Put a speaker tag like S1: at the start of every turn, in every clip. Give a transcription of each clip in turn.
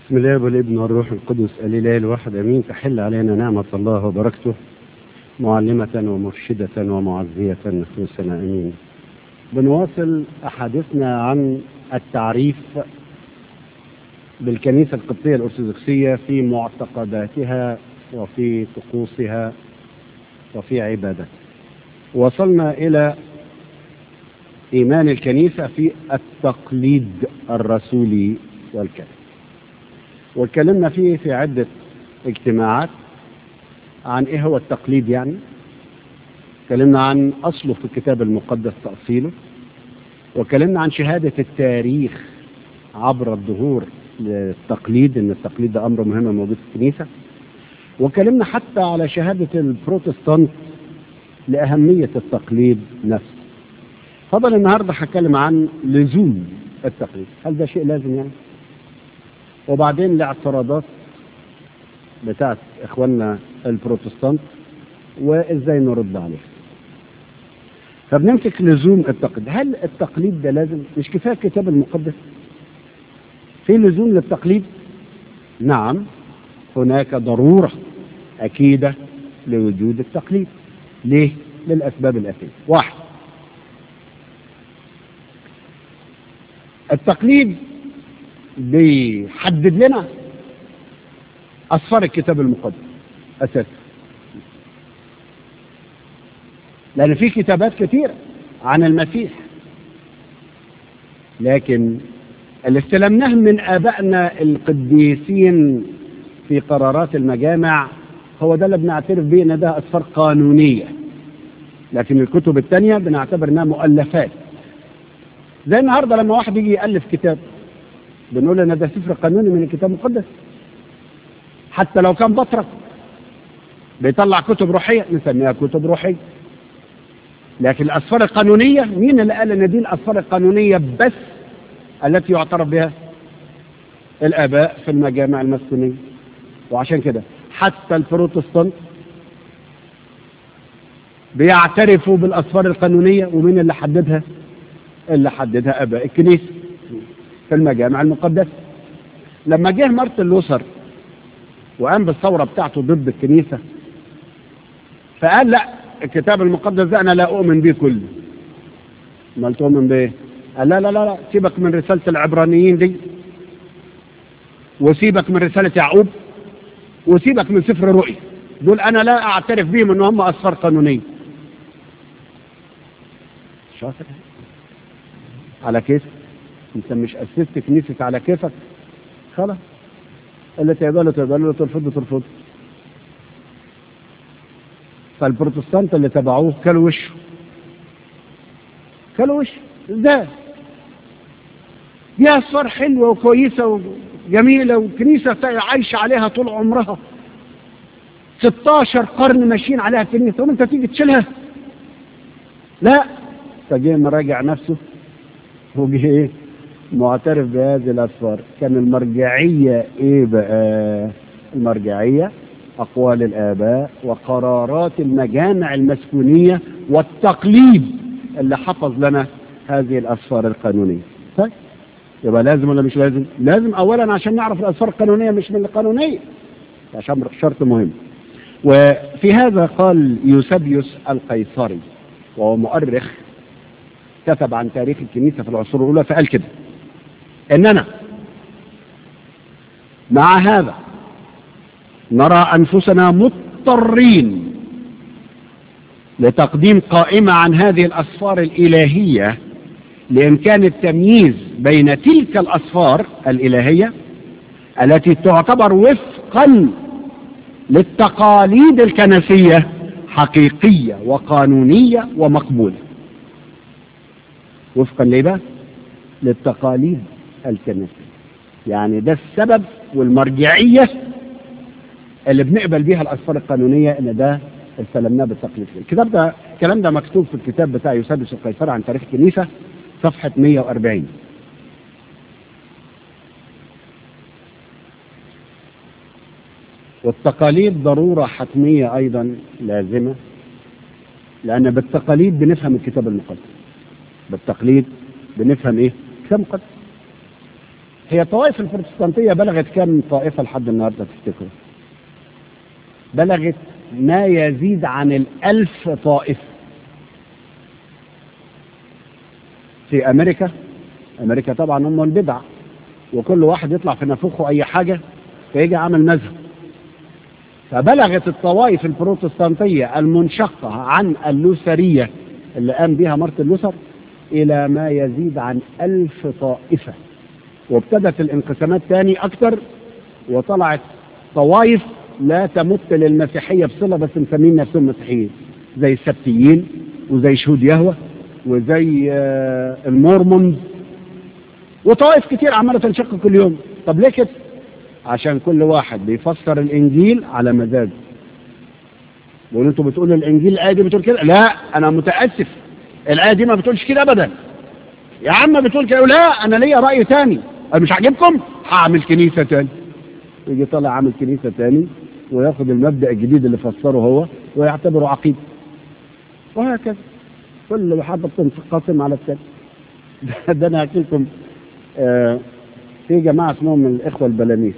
S1: بسم الله والابن والروح القدس الاله الواحد امين تحل علينا نعمه الله وبركته معلمه ومرشده ومعزيه نفوسنا امين بنواصل احاديثنا عن التعريف بالكنيسه القبطيه الارثوذكسيه في معتقداتها وفي طقوسها وفي عبادتها وصلنا الى ايمان الكنيسه في التقليد الرسولي والكلام واتكلمنا فيه في عدة اجتماعات عن ايه هو التقليد يعني اتكلمنا عن اصله في الكتاب المقدس تأصيله واتكلمنا عن شهادة التاريخ عبر الظهور للتقليد ان التقليد ده امر مهم موجود في الكنيسة واتكلمنا حتى على شهادة البروتستانت لأهمية التقليد نفسه فضل النهاردة هتكلم عن لزوم التقليد هل ده شيء لازم يعني وبعدين الاعتراضات بتاعت اخواننا البروتستانت وازاي نرد عليها فبنمسك لزوم التقليد هل التقليد ده لازم مش كفايه الكتاب المقدس في لزوم للتقليد نعم هناك ضروره اكيده لوجود التقليد ليه للاسباب الاتيه واحد التقليد بيحدد لنا أسفار الكتاب المقدس أساسا لأن في كتابات كثيرة عن المسيح لكن اللي استلمناه من آبائنا القديسين في قرارات المجامع هو ده اللي بنعترف به ان ده أسفار قانونية لكن الكتب الثانية بنعتبر انها مؤلفات زي النهارده لما واحد يجي يألف كتاب بنقول ان ده سفر قانوني من الكتاب المقدس حتى لو كان بطرك بيطلع كتب روحيه نسميها كتب روحيه لكن الاسفار القانونيه مين اللي قال ان دي الاسفار القانونيه بس التي يعترف بها الاباء في المجامع المسكونيه وعشان كده حتى البروتستانت بيعترفوا بالاسفار القانونيه ومين اللي حددها اللي حددها اباء الكنيسه في المجامع المقدسة لما جه مارتن لوثر وقام بالثورة بتاعته ضد الكنيسة فقال لا الكتاب المقدس ده أنا لا أؤمن به كله ما تؤمن بإيه؟ قال لا لا لا لا سيبك من رسالة العبرانيين دي وسيبك من رسالة يعقوب وسيبك من سفر رؤيا دول أنا لا أعترف بهم إن هم أسفار قانونية شاطر على كيف انت مش اسست كنيسة على كيفك خلاص اللي تقبله تقبله اللي ترفضه ترفضه فالبروتستانت اللي تبعوه كلوا وشه كلوا وشه ازاي دي اسفار حلوه وكويسه وجميله وكنيسه عايشه عليها طول عمرها 16 قرن ماشيين عليها الكنيسه وانت تيجي تشيلها لا فجه مراجع نفسه وجه ايه معترف بهذه الأسفار كان المرجعية إيه بقى المرجعية أقوال الآباء وقرارات المجامع المسكونية والتقليد اللي حفظ لنا هذه الأسفار القانونية طيب يبقى لازم ولا مش لازم لازم أولا عشان نعرف الأسفار القانونية مش من القانونية عشان شرط مهم وفي هذا قال يوسبيوس القيصري وهو مؤرخ كتب عن تاريخ الكنيسة في العصور الأولى فقال كده اننا مع هذا نرى انفسنا مضطرين لتقديم قائمه عن هذه الاسفار الالهيه لامكان التمييز بين تلك الاسفار الالهيه التي تعتبر وفقا للتقاليد الكنسيه حقيقيه وقانونيه ومقبوله وفقا ليه بقى للتقاليد الكنسية يعني ده السبب والمرجعية اللي بنقبل بيها الأسفار القانونية إن ده استلمناه بالتقليد الكتاب ده الكلام ده مكتوب في الكتاب بتاع يوسبس القيصر عن تاريخ الكنيسة صفحة 140 والتقاليد ضرورة حتمية أيضا لازمة لأن بالتقاليد بنفهم الكتاب المقدس بالتقليد بنفهم إيه؟ الكتاب المقدس هي الطوائف البروتستانتية بلغت كم طائفة لحد النهاردة تفتكروا بلغت ما يزيد عن الألف طائفة في أمريكا أمريكا طبعا هم البدع وكل واحد يطلع في نفوخه أي حاجة فيجي عامل مذهب فبلغت الطوائف البروتستانتية المنشقة عن اللوثرية اللي قام بها مارتن لوثر إلى ما يزيد عن ألف طائفة وابتدت الانقسامات تاني أكتر وطلعت طوائف لا تمت للمسيحية بصلة بس مسمين نفسهم مسيحيين زي السبتيين وزي شهود يهوه وزي آه المورمونز وطوائف كتير عمالة تنشق كل يوم طب ليه كده؟ عشان كل واحد بيفسر الإنجيل على مزاجه بيقول انتوا بتقولوا الإنجيل الآية دي بتقول كده لا أنا متأسف الآية دي ما بتقولش كده أبدا يا عم بتقول كده لا أنا ليا رأي تاني أنا مش عاجبكم هعمل كنيسة تاني يجي طالع عامل كنيسة تاني وياخد المبدأ الجديد اللي فسره هو ويعتبره عقيدة وهكذا كل محبة تنقسم على الثاني ده أنا هحكي لكم آه في جماعة اسمهم الإخوة البلاميس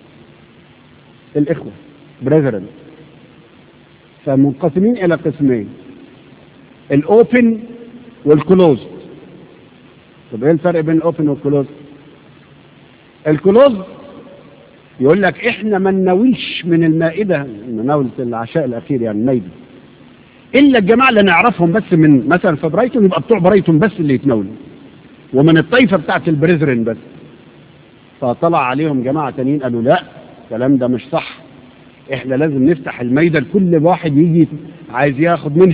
S1: الإخوة بريذرن فمنقسمين إلى قسمين الأوبن والكلوز طب إيه الفرق بين الأوبن والكلوز؟ الكلوز يقول لك إحنا ما نناولش من المائدة نناول العشاء الأخير يعني النيدي إلا الجماعة اللي نعرفهم بس من مثلا في برايتون يبقى بتوع برايتون بس اللي يتناولوا ومن الطائفة بتاعت البريذرن بس فطلع عليهم جماعة تانيين قالوا لا الكلام ده مش صح احنا لازم نفتح الميدة لكل واحد يجي عايز ياخد منها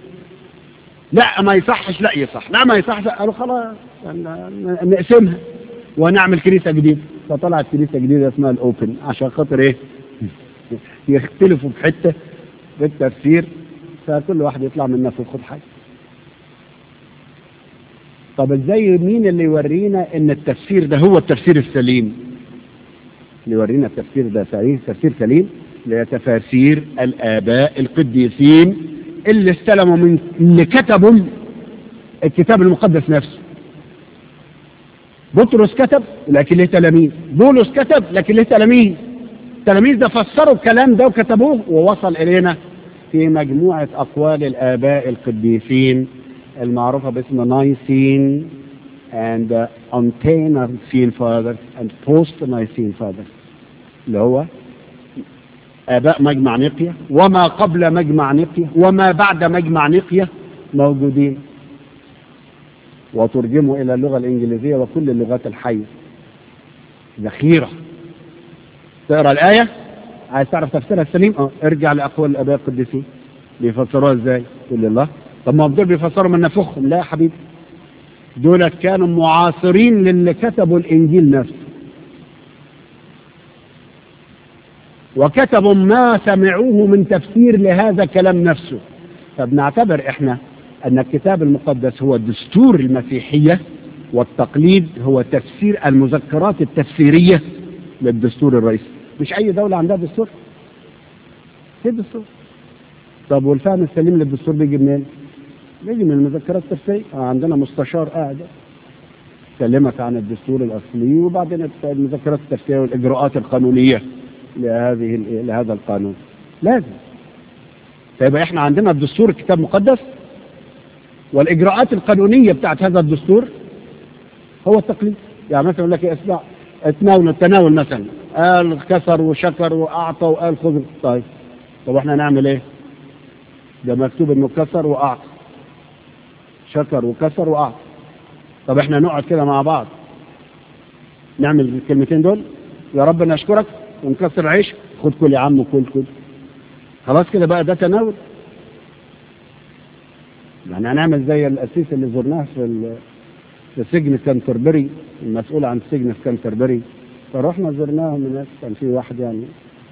S1: لا ما يصحش لا يصح لا ما يصحش قالوا خلاص نقسمها ونعمل كنيسة جديدة فطلعت كنيسة جديدة اسمها الاوبن عشان خاطر ايه يختلفوا في حتة في التفسير فكل واحد يطلع من نفسه ياخد حاجة طب ازاي مين اللي يورينا ان التفسير ده هو التفسير السليم اللي يورينا التفسير ده سليم تفسير سليم اللي تفاسير الاباء القديسين اللي استلموا من اللي كتبوا الكتاب المقدس نفسه بطرس كتب لكن له تلاميذ بولس كتب لكن له تلاميذ التلاميذ ده فسروا الكلام ده وكتبوه ووصل الينا في مجموعه اقوال الاباء القديسين المعروفة باسم نايسين and uh, Nicene fathers and post Nicene fathers اللي هو آباء مجمع نقية وما قبل مجمع نقية وما بعد مجمع نقية موجودين وترجموا إلى اللغة الإنجليزية وكل اللغات الحية ذخيرة تقرأ الآية عايز تعرف تفسيرها السليم اه ارجع لأقوال الآباء القديسين بيفسروها ازاي تقول الله طب ما دول بيفسروا من نفخهم لا يا حبيبي دول كانوا معاصرين للي كتبوا الانجيل نفسه وكتبوا ما سمعوه من تفسير لهذا الكلام نفسه فبنعتبر احنا ان الكتاب المقدس هو دستور المسيحية والتقليد هو تفسير المذكرات التفسيرية للدستور الرئيسي مش اي دولة عندها دستور في دستور طب والفهم السليم للدستور بيجي منين؟ بيجي من المذكرات التفسيرية آه عندنا مستشار قاعد كلمك عن الدستور الأصلي وبعدين المذكرات التفسيرية والإجراءات القانونية لهذه لهذا القانون لازم فيبقى احنا عندنا الدستور كتاب مقدس والإجراءات القانونية بتاعت هذا الدستور هو التقليد يعني مثلا يقول لك اسمع اتناول التناول مثلا قال كسر وشكر وأعطى وقال خذ طيب طب احنا نعمل ايه؟ ده مكتوب انه كسر واعطى شكر وكسر واعطى طب احنا نقعد كده مع بعض نعمل الكلمتين دول يا رب نشكرك ونكسر عيش خد كل يا عم كل كل خلاص كده بقى ده تناول يعني هنعمل زي الاسيس اللي زرناه في في سجن كانتربري المسؤول عن السجن في كانتربري فرحنا زرناهم هناك كان في واحد يعني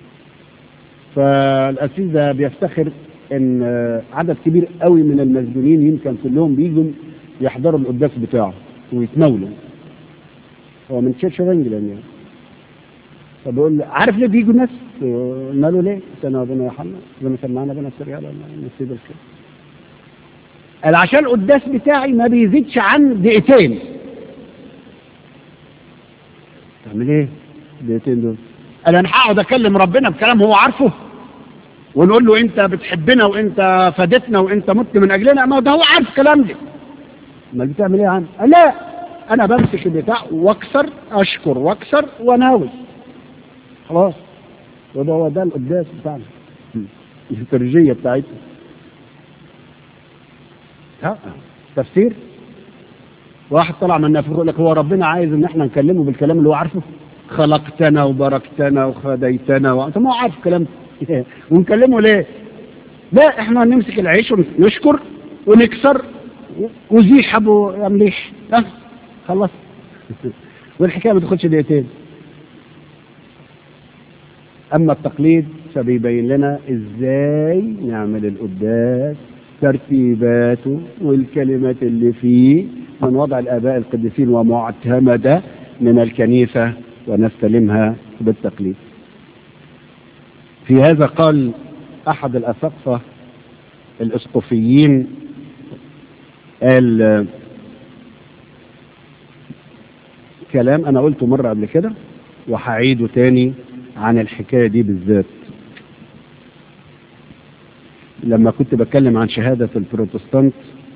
S1: فالاسيس ده بيفتخر ان عدد كبير قوي من المسجونين يمكن كلهم بيجوا يحضروا القداس بتاعه ويتناولوا هو من تشيرش اوف انجلاند يعني فبقول عارف ليه بيجوا الناس؟ قلنا له ليه؟ سنة ربنا يرحمنا ربنا سمعنا بنا السريال ولا نسيب الخير قال عشان القداس بتاعي ما بيزيدش عن دقيقتين تعمل ايه الدقيقتين دول قال انا هقعد اكلم ربنا بكلام هو عارفه ونقول له انت بتحبنا وانت فادتنا وانت مت من اجلنا ما ده هو عارف الكلام ده امال بتعمل ايه يا عم قال لا انا بمسك البتاع واكسر اشكر واكسر واناول خلاص وده هو ده القداس بتاعنا الترجية بتاعتنا ها تفسير واحد طلع من النافوخ يقول لك هو ربنا عايز ان احنا نكلمه بالكلام اللي هو عارفه خلقتنا وبركتنا وخديتنا و... طب ما هو عارف الكلام ده ونكلمه ليه لا احنا نمسك العيش ونشكر ونكسر وزيح ابو يا مليح ها خلص والحكايه ما تاخدش دقيقتين اما التقليد فبيبين لنا ازاي نعمل القداس ترتيباته والكلمات اللي فيه من وضع الاباء القديسين ومعتمده من الكنيسه ونستلمها بالتقليد في هذا قال احد الاساقفه الاسقفيين قال كلام انا قلته مره قبل كده وهعيده تاني عن الحكايه دي بالذات لما كنت بتكلم عن شهاده البروتستانت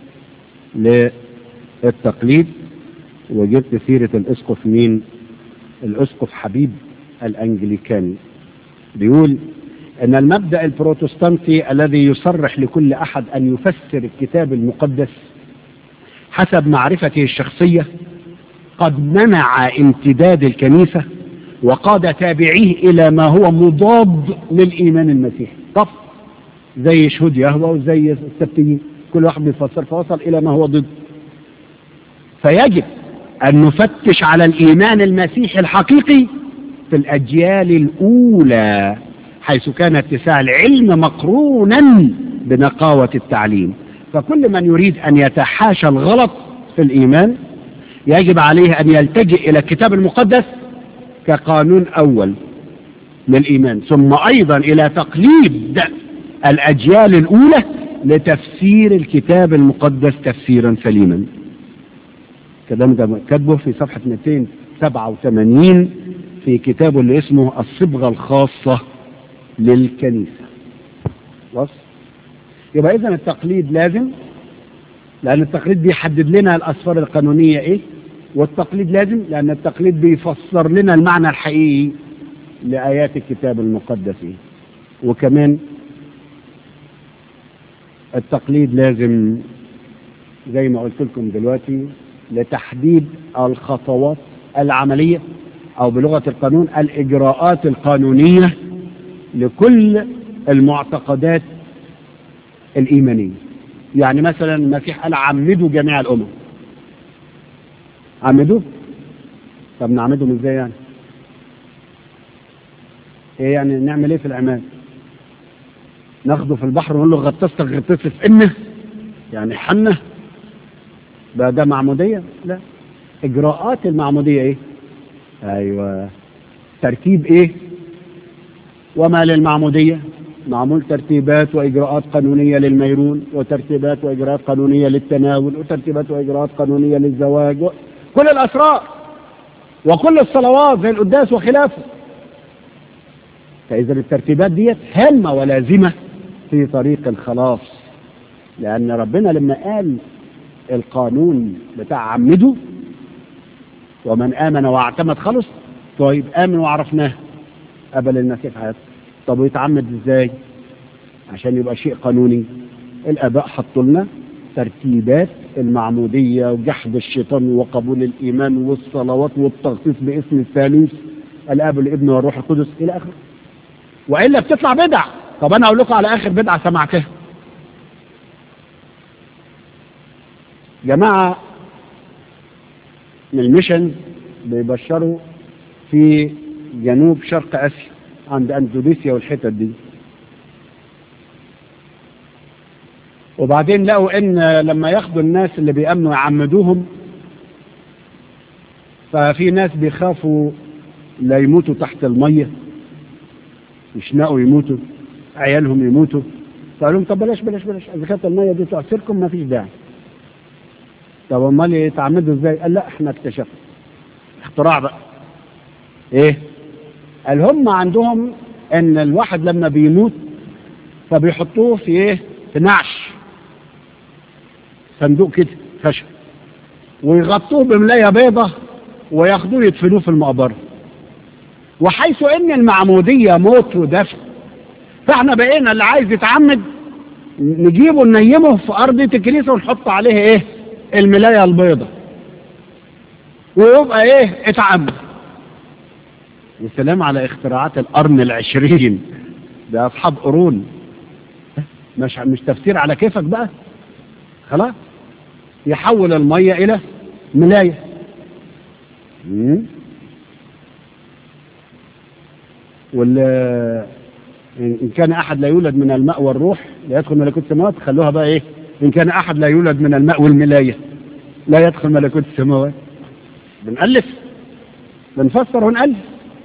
S1: للتقليد وجبت سيره الاسقف مين الاسقف حبيب الانجليكاني بيقول ان المبدا البروتستانتي الذي يصرح لكل احد ان يفسر الكتاب المقدس حسب معرفته الشخصيه قد منع امتداد الكنيسه وقاد تابعيه الى ما هو مضاد للايمان المسيحي طب زي شهود يهوى وزي السبتيين كل واحد بيفسر فوصل الى ما هو ضد فيجب ان نفتش على الايمان المسيحي الحقيقي في الاجيال الاولى حيث كان اتساع العلم مقرونا بنقاوه التعليم فكل من يريد ان يتحاشى الغلط في الايمان يجب عليه ان يلتجئ الى الكتاب المقدس كقانون اول للايمان ثم ايضا الى تقليد الاجيال الاولى لتفسير الكتاب المقدس تفسيرا سليما الكلام ده كاتبه في صفحه 287 في كتابه اللي اسمه الصبغه الخاصه للكنيسه خلاص يبقى اذا التقليد لازم لان التقليد بيحدد لنا الاسفار القانونيه ايه والتقليد لازم لان التقليد بيفسر لنا المعنى الحقيقي لايات الكتاب المقدس ايه وكمان التقليد لازم زي ما قلت لكم دلوقتي لتحديد الخطوات العمليه او بلغه القانون الاجراءات القانونيه لكل المعتقدات الايمانيه يعني مثلا المسيح قال عمدوا جميع الامم عمدوه طب نعمدهم ازاي يعني ايه يعني نعمل ايه في العماد ناخده في البحر ونقول له غطستك غطست في انه يعني حنه بقى ده معموديه لا اجراءات المعموديه ايه ايوه ترتيب ايه وما للمعموديه معمول ترتيبات واجراءات قانونيه للميرون وترتيبات واجراءات قانونيه للتناول وترتيبات واجراءات قانونيه للزواج و... كل الاسرار وكل الصلوات زي القداس وخلافه فاذا الترتيبات ديت هامه ولازمه في طريق الخلاص لان ربنا لما قال القانون بتاع عمده ومن امن واعتمد خلص طيب امن وعرفناه قبل المسيح في حياته طب ويتعمد ازاي عشان يبقى شيء قانوني الاباء حطوا لنا ترتيبات المعمودية وجحد الشيطان وقبول الإيمان والصلوات والتغطيس باسم الثالوث الآب والابن والروح القدس إلى آخره وإلا بتطلع بدع طب أنا أقول لكم على آخر بدعة سمعتها جماعة من الميشن بيبشروا في جنوب شرق آسيا عند أندونيسيا والحتت دي وبعدين لقوا ان لما ياخدوا الناس اللي بيأمنوا يعمدوهم ففي ناس بيخافوا لا يموتوا تحت المية يشنقوا يموتوا عيالهم يموتوا فقالوا لهم طب بلاش بلاش بلاش اذا كانت المية دي تعصركم ما فيش داعي طب امال يتعمدوا ازاي؟ قال لا احنا اكتشفنا اختراع بقى ايه قال هم عندهم ان الواحد لما بيموت فبيحطوه في ايه في نعش صندوق كده خشب ويغطوه بملاية بيضة وياخدوه يدفنوه في المقبرة وحيث ان المعمودية موت ودفن فاحنا بقينا اللي عايز يتعمد نجيبه ننيمه في أرضية الكنيسة ونحط عليه ايه الملاية البيضة ويبقى ايه اتعمد والسلام على اختراعات القرن العشرين ده اصحاب قرون مش مش تفسير على كيفك بقى خلاص يحول المية الى ملاية مم. وال إن كان أحد لا يولد من الماء والروح لا يدخل ملكوت السماوات خلوها بقى إيه إن كان أحد لا يولد من الماء والملاية لا يدخل ملكوت السماوات بنألف بنفسر ونألف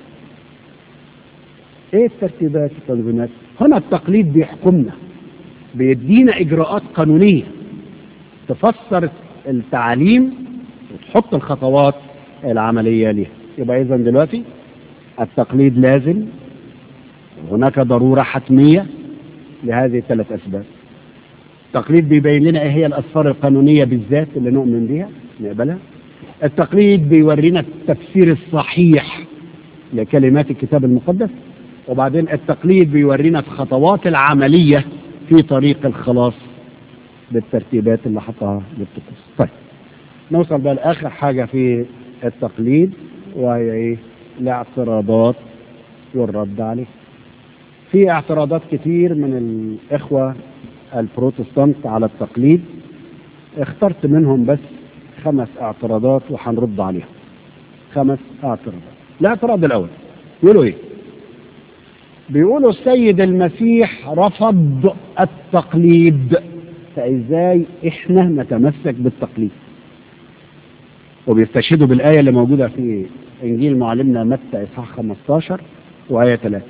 S1: إيه الترتيبات التنظيمات هنا التقليد بيحكمنا بيدينا إجراءات قانونية تفسر التعاليم وتحط الخطوات العملية ليها يبقى إذا دلوقتي التقليد لازم هناك ضرورة حتمية لهذه الثلاث أسباب التقليد بيبين لنا ايه هي الأسفار القانونية بالذات اللي نؤمن بها نقبلها التقليد بيورينا التفسير الصحيح لكلمات الكتاب المقدس وبعدين التقليد بيورينا الخطوات العملية في طريق الخلاص بالترتيبات اللي حطها للطقوس طيب نوصل بقى لآخر حاجة في التقليد وهي ايه الاعتراضات والرد عليه في اعتراضات كتير من الإخوة البروتستانت على التقليد اخترت منهم بس خمس اعتراضات وهنرد عليهم خمس اعتراضات الاعتراض الأول يقولوا ايه بيقولوا السيد المسيح رفض التقليد فازاي احنا نتمسك بالتقليد وبيستشهدوا بالآية اللي موجودة في إنجيل معلمنا متى إصحاح 15 وآية 3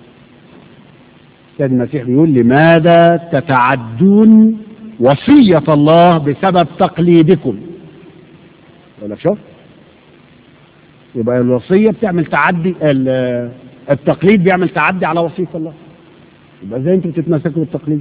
S1: السيد المسيح بيقول لماذا تتعدون وصية الله بسبب تقليدكم يقول لك شوف يبقى الوصية بتعمل تعدي التقليد بيعمل تعدي على وصية الله يبقى ازاي انتوا بتتمسكوا بالتقليد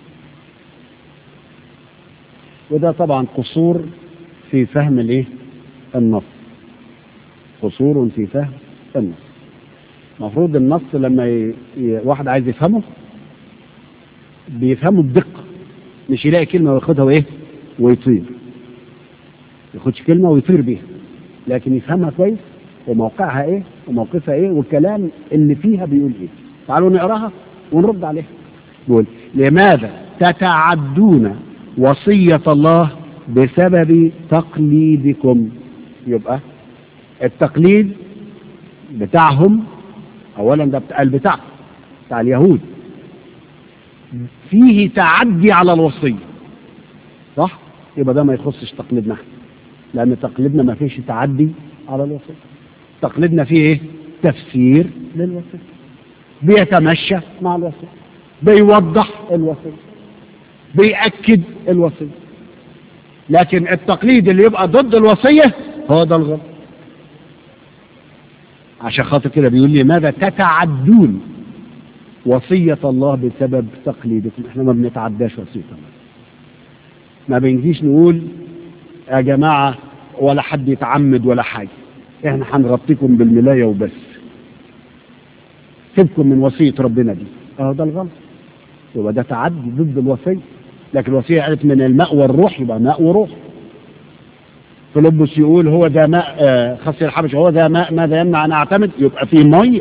S1: وده طبعا قصور في فهم الايه النص قصور في فهم النص المفروض النص لما ي... ي... واحد عايز يفهمه بيفهمه بدقة مش يلاقي كلمة وياخدها وايه ويطير ياخدش كلمة ويطير بيها لكن يفهمها كويس وموقعها ايه وموقفها ايه والكلام اللي فيها بيقول ايه تعالوا نقراها ونرد عليها يقول لماذا تتعدون وصية الله بسبب تقليدكم يبقى التقليد بتاعهم اولا ده بتاع البتاع بتاع اليهود فيه تعدي على الوصية صح يبقى ده ما يخصش تقليدنا احنا لان تقليدنا ما فيش تعدي على الوصية تقليدنا فيه ايه تفسير للوصية بيتمشى مع الوصية بيوضح الوصية بيأكد الوصية لكن التقليد اللي يبقى ضد الوصية هو ده الغلط عشان خاطر كده بيقول لي ماذا تتعدون وصية الله بسبب تقليدكم احنا ما بنتعداش وصية الله ما بنجيش نقول يا جماعة ولا حد يتعمد ولا حاجة احنا هنغطيكم بالملاية وبس سيبكم من وصية ربنا دي اه ده الغلط يبقى ده تعدي ضد الوصية لكن الوصية قالت من الماء والروح يبقى ماء وروح فيلبس يقول هو ده ماء آه خصي الحبش هو ده ماء ماذا يمنع ان اعتمد يبقى فيه ميه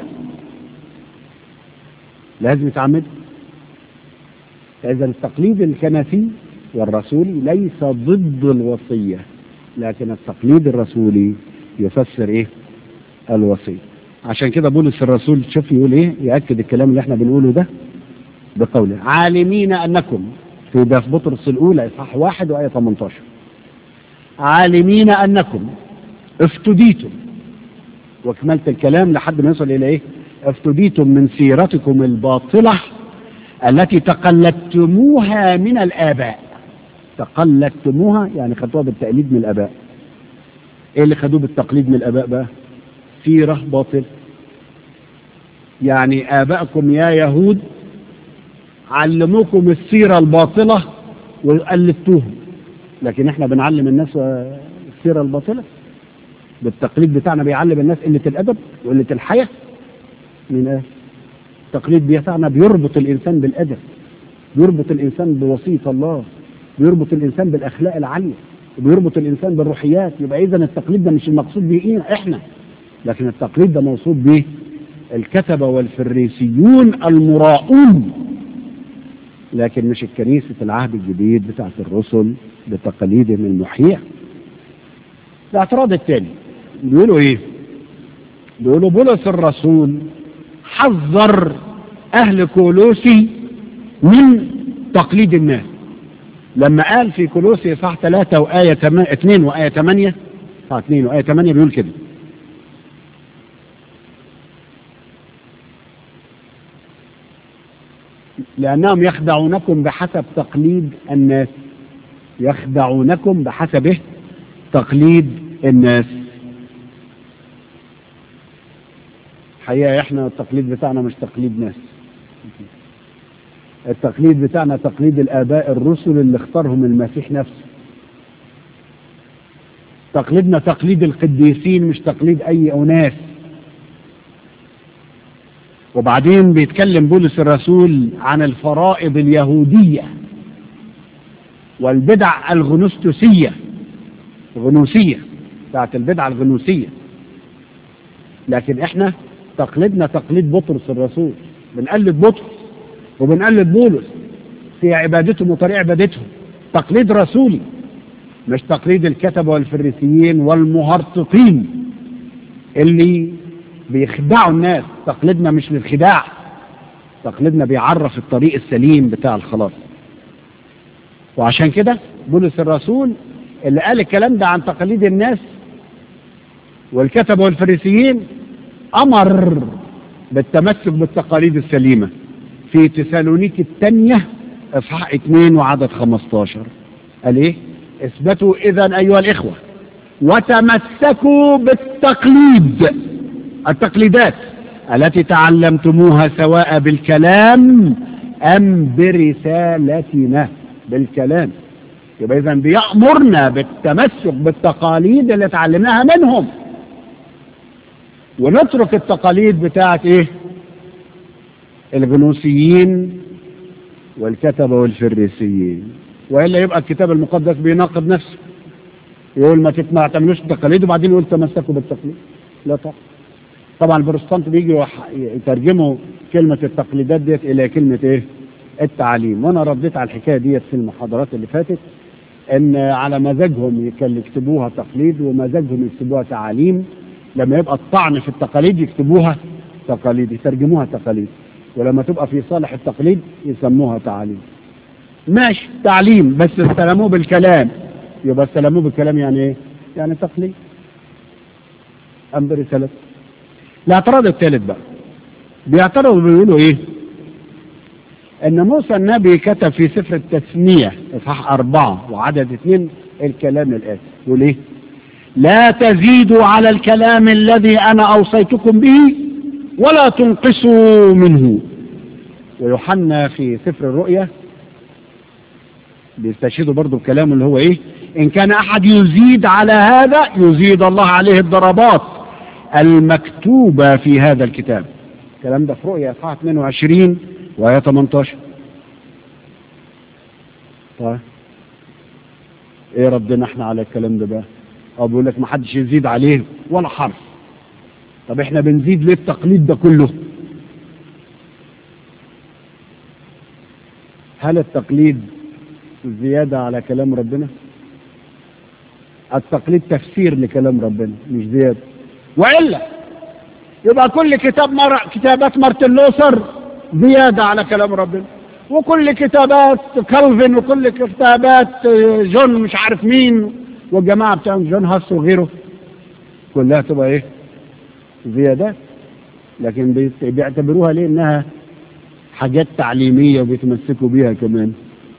S1: لازم يتعمد فاذا التقليد الكنسي والرسولي ليس ضد الوصيه لكن التقليد الرسولي يفسر ايه الوصيه عشان كده بولس الرسول شوف يقول ايه ياكد الكلام اللي احنا بنقوله ده بقوله عالمين انكم في ده في بطرس الاولى اصحاح واحد وايه 18 عالمين أنكم افتديتم وكملت الكلام لحد ما يصل إلى إيه افتديتم من سيرتكم الباطلة التي تقلدتموها من الآباء تقلدتموها يعني خدوها بالتقليد من الآباء إيه اللي خدوه بالتقليد من الآباء بقى سيرة باطل يعني آبائكم يا يهود علموكم السيرة الباطلة وقلدتوهم لكن احنا بنعلم الناس السيرة الباطلة بالتقليد بتاعنا بيعلم الناس قلة الأدب وقلة الحياة من ايه التقليد بتاعنا بيربط الإنسان بالأدب بيربط الإنسان بوصية الله بيربط الإنسان بالأخلاق العالية وبيربط الإنسان بالروحيات يبقى إذا التقليد ده مش المقصود به إيه إحنا لكن التقليد ده موصود به الكتبة والفريسيون المراؤون لكن مش الكنيسة العهد الجديد بتاعت الرسل بتقاليدهم المحية الاعتراض الثاني بيقولوا ايه بيقولوا بولس الرسول حذر اهل كولوسي من تقليد الناس لما قال في كولوسي صح 3 وآية 2 وآية 8 صح 2 وآية 8 بيقول كده لأنهم يخدعونكم بحسب تقليد الناس يخدعونكم بحسب تقليد الناس حقيقة احنا التقليد بتاعنا مش تقليد ناس التقليد بتاعنا تقليد الآباء الرسل اللي اختارهم المسيح نفسه تقليدنا تقليد القديسين مش تقليد أي أناس وبعدين بيتكلم بولس الرسول عن الفرائض اليهودية والبدع الغنوستوسية غنوسية بتاعت البدع الغنوسية لكن احنا تقليدنا تقليد بطرس الرسول بنقلد بطرس وبنقلد بولس في عبادتهم وطريق عبادتهم تقليد رسولي مش تقليد الكتبة والفريسيين والمهرطقين اللي بيخدعوا الناس تقليدنا مش للخداع تقليدنا بيعرف الطريق السليم بتاع الخلاص وعشان كده بولس الرسول اللي قال الكلام ده عن تقاليد الناس والكتبة والفريسيين أمر بالتمسك بالتقاليد السليمة في تسالونيك الثانية اصحاح 2 وعدد 15 قال ايه اثبتوا اذا ايها الاخوة وتمسكوا بالتقليد التقليدات التي تعلمتموها سواء بالكلام ام برسالتنا بالكلام يبقى اذا بيأمرنا بالتمسك بالتقاليد اللي اتعلمناها منهم ونترك التقاليد بتاعت ايه الغنوسيين والكتبة والفريسيين وإلا يبقى الكتاب المقدس بيناقض نفسه يقول ما ما تعملوش التقاليد وبعدين يقول تمسكوا بالتقليد لا طبعا طبعا البروتستانت بيجي يترجموا كلمة التقليدات ديت إلى كلمة إيه؟ التعليم وأنا رديت على الحكاية ديت في المحاضرات اللي فاتت إن على مزاجهم كان يكتبوها تقليد ومزاجهم يكتبوها تعاليم لما يبقى الطعن في التقاليد يكتبوها تقاليد يترجموها تقاليد ولما تبقى في صالح التقليد يسموها تعاليم ماشي تعليم بس استلموه بالكلام يبقى استلموه بالكلام يعني ايه يعني تقليد ام برسالة الاعتراض الثالث بقى بيعترضوا بيقولوا ايه ان موسى النبي كتب في سفر التثنية اصحاح اربعة وعدد اثنين الكلام الاتي يقول ايه لا تزيدوا على الكلام الذي انا اوصيتكم به ولا تنقصوا منه ويوحنا في سفر الرؤيا بيستشهدوا برضو الكلام اللي هو ايه ان كان احد يزيد على هذا يزيد الله عليه الضربات المكتوبة في هذا الكتاب الكلام ده في رؤيا اصحاح 22 وآية 18 طيب ايه ردنا احنا على الكلام ده بقى اه بيقول لك ما حدش يزيد عليه ولا حرف طب احنا بنزيد ليه التقليد ده كله هل التقليد زيادة على كلام ربنا التقليد تفسير لكلام ربنا مش زيادة وإلا يبقى كل كتاب مر... كتابات مارتن لوثر زيادة على كلام ربنا وكل كتابات كالفن وكل كتابات جون مش عارف مين والجماعة بتاعهم جون هاس وغيره كلها تبقى ايه زيادات لكن بيعتبروها ليه انها حاجات تعليمية وبيتمسكوا بيها كمان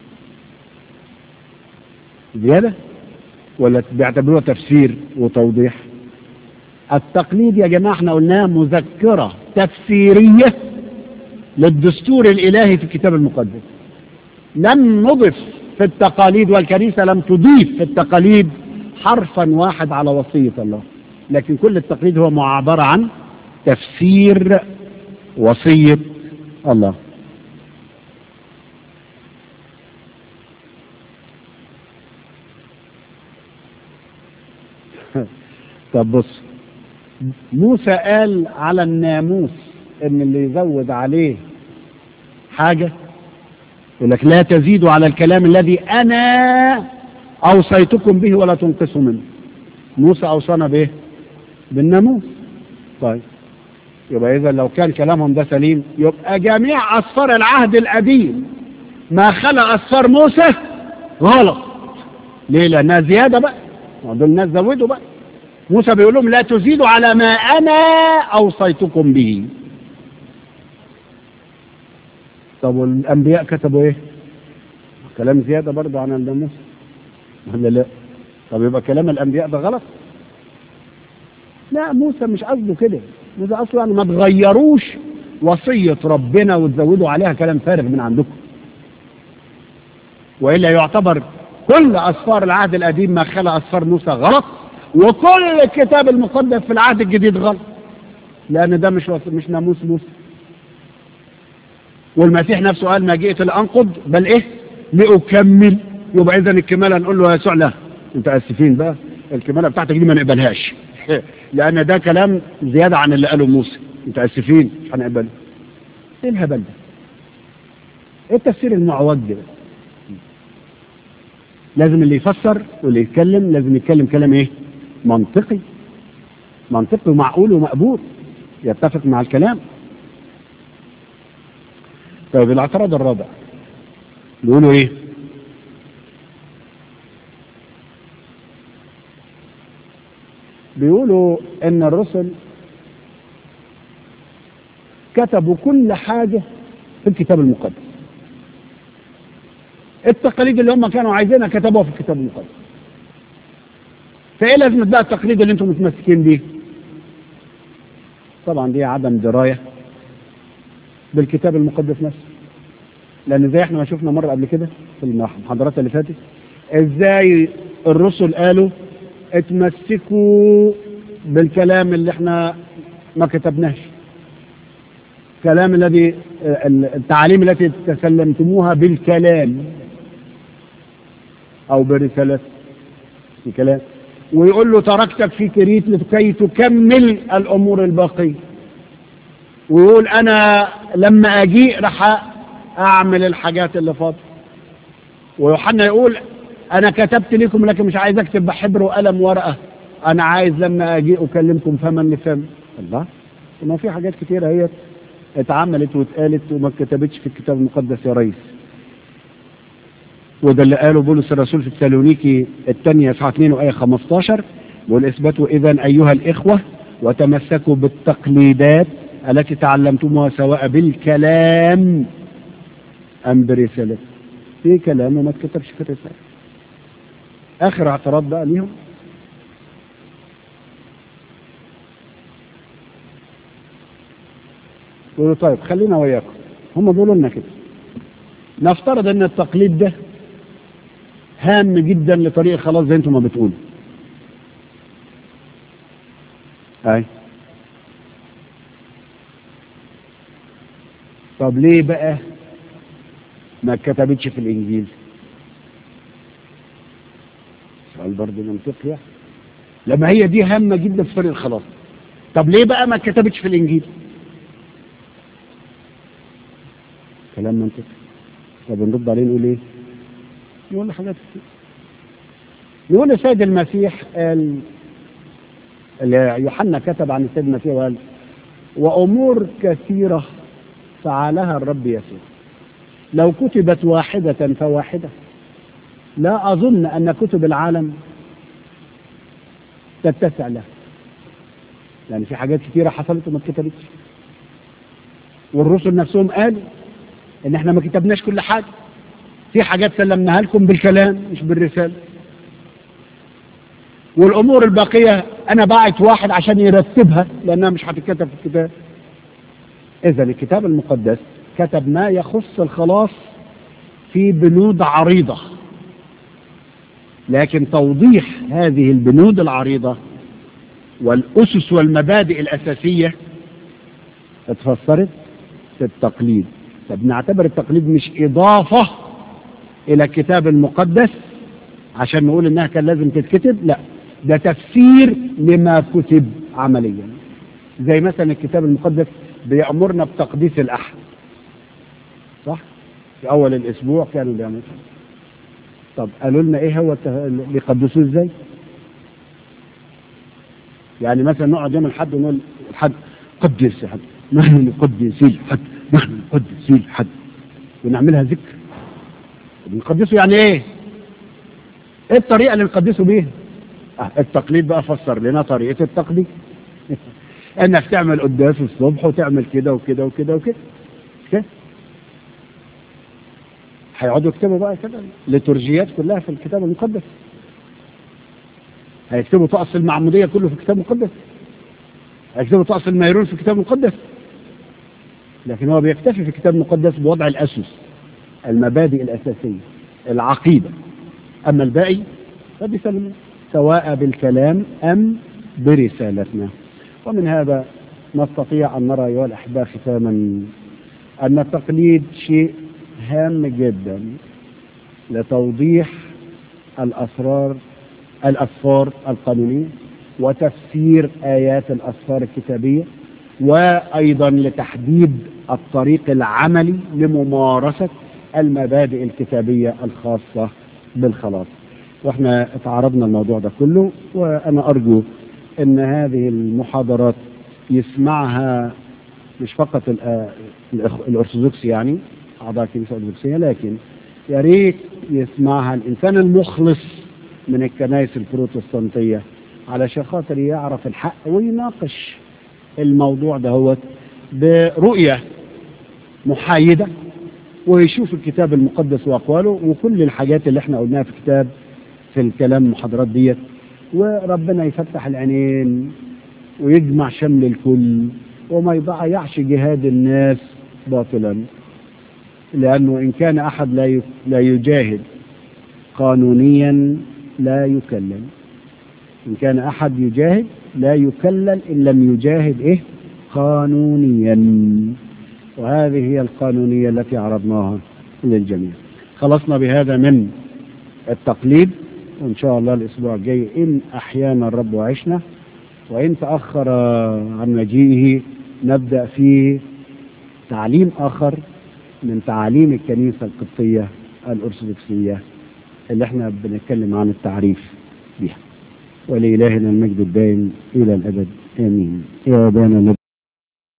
S1: زيادة ولا بيعتبروها تفسير وتوضيح التقليد يا جماعة احنا قلناها مذكرة تفسيرية للدستور الإلهي في الكتاب المقدس لم نضف في التقاليد والكنيسة لم تضيف في التقاليد حرفا واحد على وصية الله لكن كل التقليد هو عبارة عن تفسير وصية الله طب بص موسى قال على الناموس ان اللي يزود عليه حاجة يقول لك لا تزيدوا على الكلام الذي انا اوصيتكم به ولا تنقصوا منه موسى اوصانا بايه بالناموس طيب يبقى اذا لو كان كلامهم ده سليم يبقى جميع اسفار العهد القديم ما خلق اسفار موسى غلط ليه لانها زياده بقى دول الناس زودوا بقى موسى بيقول لهم لا تزيدوا على ما انا اوصيتكم به طب والانبياء كتبوا ايه كلام زياده برضه عن الناموس ولا لا طب يبقى كلام الانبياء ده غلط لا موسى مش قصده كده موسى اصلا ما تغيروش وصيه ربنا وتزودوا عليها كلام فارغ من عندكم والا يعتبر كل اسفار العهد القديم ما خلى اسفار موسى غلط وكل الكتاب المقدس في العهد الجديد غلط لان ده مش مش ناموس موسى والمسيح نفسه قال ما جئت لانقض بل ايه لاكمل يبقى اذا الكماله نقول له يا يسوع لا متاسفين بقى الكماله بتاعتك دي ما نقبلهاش لان ده كلام زياده عن اللي قاله موسى متاسفين مش هنقبله ايه الهبل ده ايه التفسير المعوج ده لازم اللي يفسر واللي يتكلم لازم يتكلم كلام ايه منطقي منطقي ومعقول ومقبول يتفق مع الكلام طيب الاعتراض الرابع بيقولوا ايه بيقولوا ان الرسل كتبوا كل حاجة في الكتاب المقدس التقاليد اللي هم كانوا عايزينها كتبوها في الكتاب المقدس فايه لازمة بقى التقليد اللي انتم متمسكين بيه طبعا دي عدم دراية بالكتاب المقدس نفسه لان زي احنا ما شفنا مرة قبل كده في المحاضرات اللي فاتت ازاي الرسل قالوا اتمسكوا بالكلام اللي احنا ما كتبناش الكلام الذي التعاليم التي تسلمتموها بالكلام او برسالة الكلام ويقول له تركتك في كريت لكي تكمل الامور الباقية ويقول انا لما اجيء راح اعمل الحاجات اللي فاضل ويوحنا يقول انا كتبت لكم لكن مش عايز اكتب بحبر وقلم ورقة انا عايز لما اجيء اكلمكم فما لفم الله ما في حاجات كتيرة هي اتعملت واتقالت وما اتكتبتش في الكتاب المقدس يا ريس وده اللي قاله بولس الرسول في التالونيكي الثانية صفحة 2 وآية 15 والإثبات إذا أيها الإخوة وتمسكوا بالتقليدات التي تعلمتموها سواء بالكلام أم برسالة في كلام وما اتكتبش في الرسالة آخر اعتراض بقى ليهم يقولوا طيب خلينا وياكم هم بيقولوا لنا كده نفترض ان التقليد ده هام جدا لطريق خلاص زي انتم ما بتقولوا اي طب ليه بقى ما اتكتبتش في الانجيل سؤال برضه منطقي يعني لما هي دي هامه جدا في طريق الخلاص طب ليه بقى ما اتكتبتش في الانجيل كلام منطقي طب نرد عليه نقول ايه يقول حاجات كتير يقول السيد المسيح قال يوحنا كتب عن السيد المسيح وقال وأمور كثيرة فعلها الرب يسوع لو كتبت واحدة فواحدة لا أظن أن كتب العالم تتسع له يعني في حاجات كثيرة حصلت وما اتكتبتش والرسل نفسهم قالوا ان احنا ما كتبناش كل حاجة في حاجات سلمناها لكم بالكلام مش بالرسالة والامور الباقية انا باعت واحد عشان يرتبها لانها مش هتتكتب في الكتاب إذا الكتاب المقدس كتب ما يخص الخلاص في بنود عريضة لكن توضيح هذه البنود العريضة والأسس والمبادئ الأساسية اتفسرت في التقليد طب نعتبر التقليد مش إضافة إلى الكتاب المقدس عشان نقول إنها كان لازم تتكتب لا ده تفسير لما كتب عمليا زي مثلا الكتاب المقدس بيأمرنا بتقديس الأحد صح؟ في أول الأسبوع كانوا بيعملوا طب قالوا لنا إيه هو الت- بيقدسوه إزاي؟ يعني مثلا نقعد يوم الحد ونقول الحد قدس الحد نحن نقدس الحد نحن نقدس الحد ونعملها ذكر بنقدسه يعني ايه؟ ايه الطريقة اللي نقدسه بيها؟ آه التقليد بقى فسر لنا طريقة التقديس انك تعمل قداس الصبح وتعمل كده وكده وكده وكده كده هيقعدوا يكتبوا بقى كده لترجيات كلها في الكتاب المقدس هيكتبوا طقس المعمودية كله في الكتاب المقدس هيكتبوا طقس الميرون في الكتاب المقدس لكن هو بيكتفي في الكتاب المقدس بوضع الأسس المبادئ الأساسية العقيدة أما الباقي فبيسلموا سواء بالكلام أم برسالتنا ومن هذا نستطيع أن نرى أيها الأحباء ختاما أن التقليد شيء هام جدا لتوضيح الأسرار الأسفار القانونية وتفسير آيات الأسفار الكتابية وأيضا لتحديد الطريق العملي لممارسة المبادئ الكتابية الخاصة بالخلاص واحنا اتعرضنا الموضوع ده كله وانا ارجو ان هذه المحاضرات يسمعها مش فقط الأ- الأخ- الارثوذكس يعني اعضاء الكنيسه الارثوذكسيه لكن يا ريت يسمعها الانسان المخلص من الكنائس البروتستانتيه علشان خاطر يعرف الحق ويناقش الموضوع دهوت برؤيه محايده ويشوف الكتاب المقدس واقواله وكل الحاجات اللي احنا قلناها في كتاب في الكلام المحاضرات ديت وربنا يفتح العينين ويجمع شمل الكل وما يضيعش جهاد الناس باطلا لأنه إن كان أحد لا ي- لا يجاهد قانونيا لا يكلم إن كان أحد يجاهد لا يكلل إن لم يجاهد إيه قانونيا وهذه هي القانونية التي عرضناها للجميع خلصنا بهذا من التقليد وإن شاء الله الأسبوع الجاي إن أحيانا الرب وعشنا وإن تأخر عن مجيئه نبدأ في تعليم آخر من تعاليم الكنيسة القبطية الأرثوذكسية اللي احنا بنتكلم عن التعريف بها ولإلهنا المجد الدائم إلى الأبد آمين يا أبانا